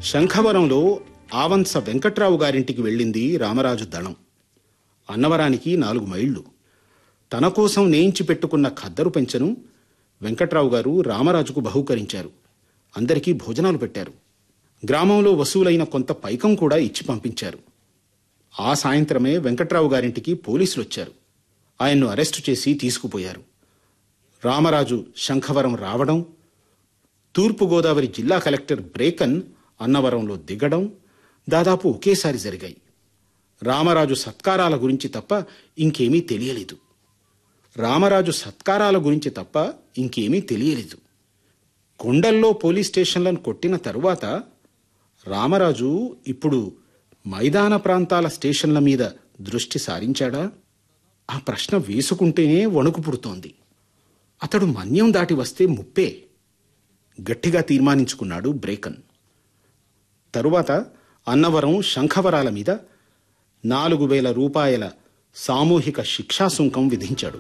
శంఖవరంలో ఆవంస వెంకట్రావు గారింటికి వెళ్ళింది రామరాజు దళం అన్నవరానికి నాలుగు మైళ్ళు తన కోసం నేయించి పెట్టుకున్న ఖద్దరు పెంచను వెంకట్రావు గారు రామరాజుకు బహూకరించారు అందరికీ భోజనాలు పెట్టారు గ్రామంలో వసూలైన కొంత పైకం కూడా ఇచ్చి పంపించారు ఆ సాయంత్రమే వెంకట్రావు గారింటికి పోలీసులు వచ్చారు ఆయన్ను అరెస్టు చేసి తీసుకుపోయారు రామరాజు శంఖవరం రావడం తూర్పుగోదావరి జిల్లా కలెక్టర్ బ్రేకన్ అన్నవరంలో దిగడం దాదాపు ఒకేసారి జరిగాయి రామరాజు సత్కారాల గురించి తప్ప ఇంకేమీ తెలియలేదు రామరాజు సత్కారాల గురించి తప్ప ఇంకేమీ తెలియలేదు కొండల్లో పోలీస్ స్టేషన్లను కొట్టిన తరువాత రామరాజు ఇప్పుడు మైదాన ప్రాంతాల స్టేషన్ల మీద దృష్టి సారించాడా ఆ ప్రశ్న వేసుకుంటేనే వణుకు పుడుతోంది అతడు మన్యం దాటి వస్తే ముప్పే గట్టిగా తీర్మానించుకున్నాడు బ్రేకన్ తరువాత అన్నవరం శంఖవరాల మీద నాలుగు వేల రూపాయల సామూహిక శిక్షా సుంకం విధించాడు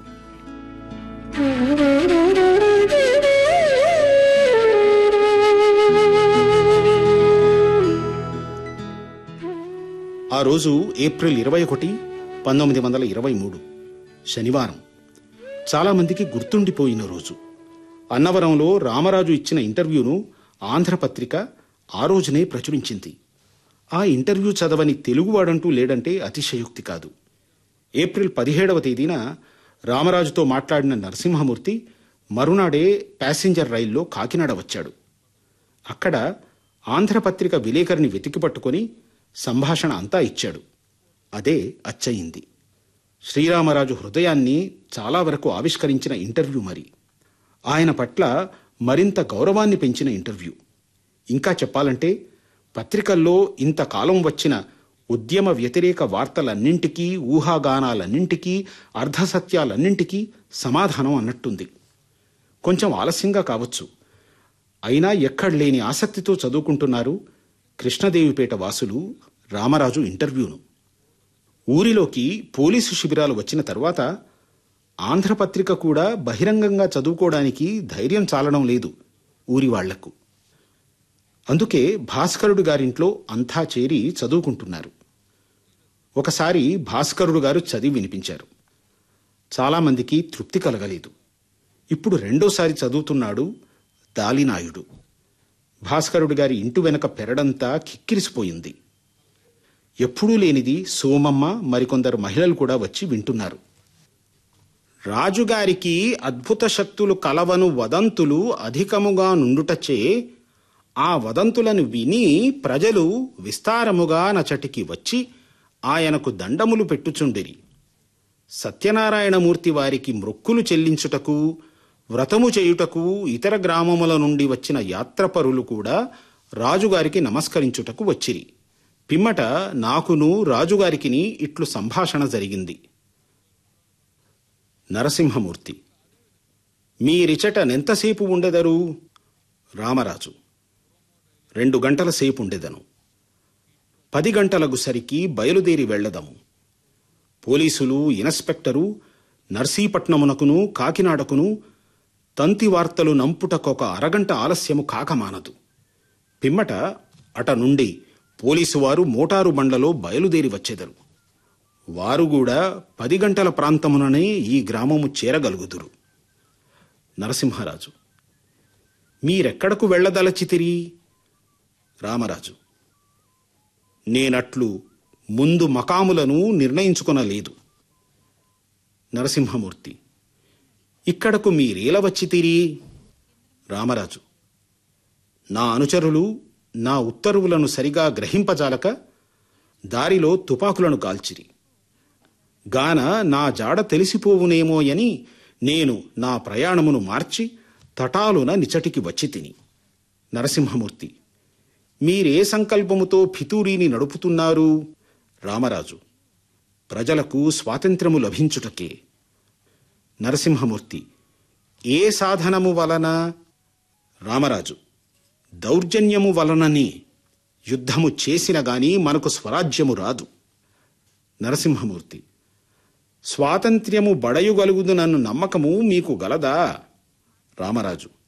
ఆ రోజు ఏప్రిల్ ఇరవై ఒకటి పంతొమ్మిది వందల ఇరవై మూడు శనివారం చాలామందికి గుర్తుండిపోయిన రోజు అన్నవరంలో రామరాజు ఇచ్చిన ఇంటర్వ్యూను ఆంధ్రపత్రిక ఆ రోజునే ప్రచురించింది ఆ ఇంటర్వ్యూ చదవని తెలుగువాడంటూ లేడంటే అతిశయోక్తి కాదు ఏప్రిల్ పదిహేడవ తేదీన రామరాజుతో మాట్లాడిన నరసింహమూర్తి మరునాడే ప్యాసింజర్ రైల్లో కాకినాడ వచ్చాడు అక్కడ ఆంధ్రపత్రిక విలేకరిని వెతికి పట్టుకొని సంభాషణ అంతా ఇచ్చాడు అదే అచ్చయింది శ్రీరామరాజు హృదయాన్ని చాలా వరకు ఆవిష్కరించిన ఇంటర్వ్యూ మరి ఆయన పట్ల మరింత గౌరవాన్ని పెంచిన ఇంటర్వ్యూ ఇంకా చెప్పాలంటే పత్రికల్లో ఇంతకాలం వచ్చిన ఉద్యమ వ్యతిరేక వార్తలన్నింటికీ ఊహాగానాలన్నింటికీ అర్ధసత్యాలన్నింటికీ సమాధానం అన్నట్టుంది కొంచెం ఆలస్యంగా కావచ్చు అయినా ఎక్కడలేని ఆసక్తితో చదువుకుంటున్నారు కృష్ణదేవిపేట వాసులు రామరాజు ఇంటర్వ్యూను ఊరిలోకి పోలీసు శిబిరాలు వచ్చిన తరువాత ఆంధ్రపత్రిక కూడా బహిరంగంగా చదువుకోవడానికి ధైర్యం చాలడం లేదు ఊరి వాళ్లకు అందుకే భాస్కరుడు గారింట్లో అంతా చేరి చదువుకుంటున్నారు ఒకసారి భాస్కరుడు గారు చదివి వినిపించారు చాలామందికి తృప్తి కలగలేదు ఇప్పుడు రెండోసారి చదువుతున్నాడు దాలినాయుడు భాస్కరుడు గారి ఇంటి వెనక పెరడంతా కిక్కిరిసిపోయింది ఎప్పుడూ లేనిది సోమమ్మ మరికొందరు మహిళలు కూడా వచ్చి వింటున్నారు రాజుగారికి అద్భుత శక్తులు కలవను వదంతులు అధికముగా నుండుటచే ఆ వదంతులను విని ప్రజలు విస్తారముగా నచటికి వచ్చి ఆయనకు దండములు పెట్టుచుండిరి సత్యనారాయణమూర్తి వారికి మృక్కులు చెల్లించుటకు వ్రతము చేయుటకు ఇతర గ్రామముల నుండి వచ్చిన యాత్రపరులు కూడా రాజుగారికి నమస్కరించుటకు వచ్చిరి పిమ్మట నాకును రాజుగారికిని ఇట్లు సంభాషణ జరిగింది నరసింహమూర్తి మీరిచట నెంతసేపు ఉండెదరు రామరాజు రెండు గంటల సేపు ఉండెదను పది గంటలకు సరికి బయలుదేరి వెళ్ళదము పోలీసులు ఇన్స్పెక్టరు నర్సీపట్నమునకును కాకినాడకును తంతి వార్తలు నంపుటకొక అరగంట ఆలస్యము కాకమానదు పిమ్మట అట నుండి పోలీసు వారు మోటారు బండ్లలో బయలుదేరి వచ్చెదరు వారు కూడా పది గంటల ప్రాంతముననే ఈ గ్రామము చేరగలుగుదురు నరసింహరాజు మీరెక్కడకు వెళ్ళదలచితిరి రామరాజు నేనట్లు ముందు మకాములను నిర్ణయించుకొనలేదు నరసింహమూర్తి ఇక్కడకు మీరేల వచ్చితిరి రామరాజు నా అనుచరులు నా ఉత్తర్వులను సరిగా గ్రహింపజాలక దారిలో తుపాకులను కాల్చిరి గాన నా జాడ తెలిసిపోవునేమోయని నేను నా ప్రయాణమును మార్చి తటాలున నిచటికి వచ్చి తిని నరసింహమూర్తి మీరే సంకల్పముతో ఫితూరీని నడుపుతున్నారు రామరాజు ప్రజలకు స్వాతంత్రము లభించుటకే నరసింహమూర్తి ఏ సాధనము వలన రామరాజు దౌర్జన్యము వలనని యుద్ధము చేసిన గాని మనకు స్వరాజ్యము రాదు నరసింహమూర్తి స్వాతంత్ర్యము బడయుగలుగుదు నన్ను నమ్మకము మీకు గలదా రామరాజు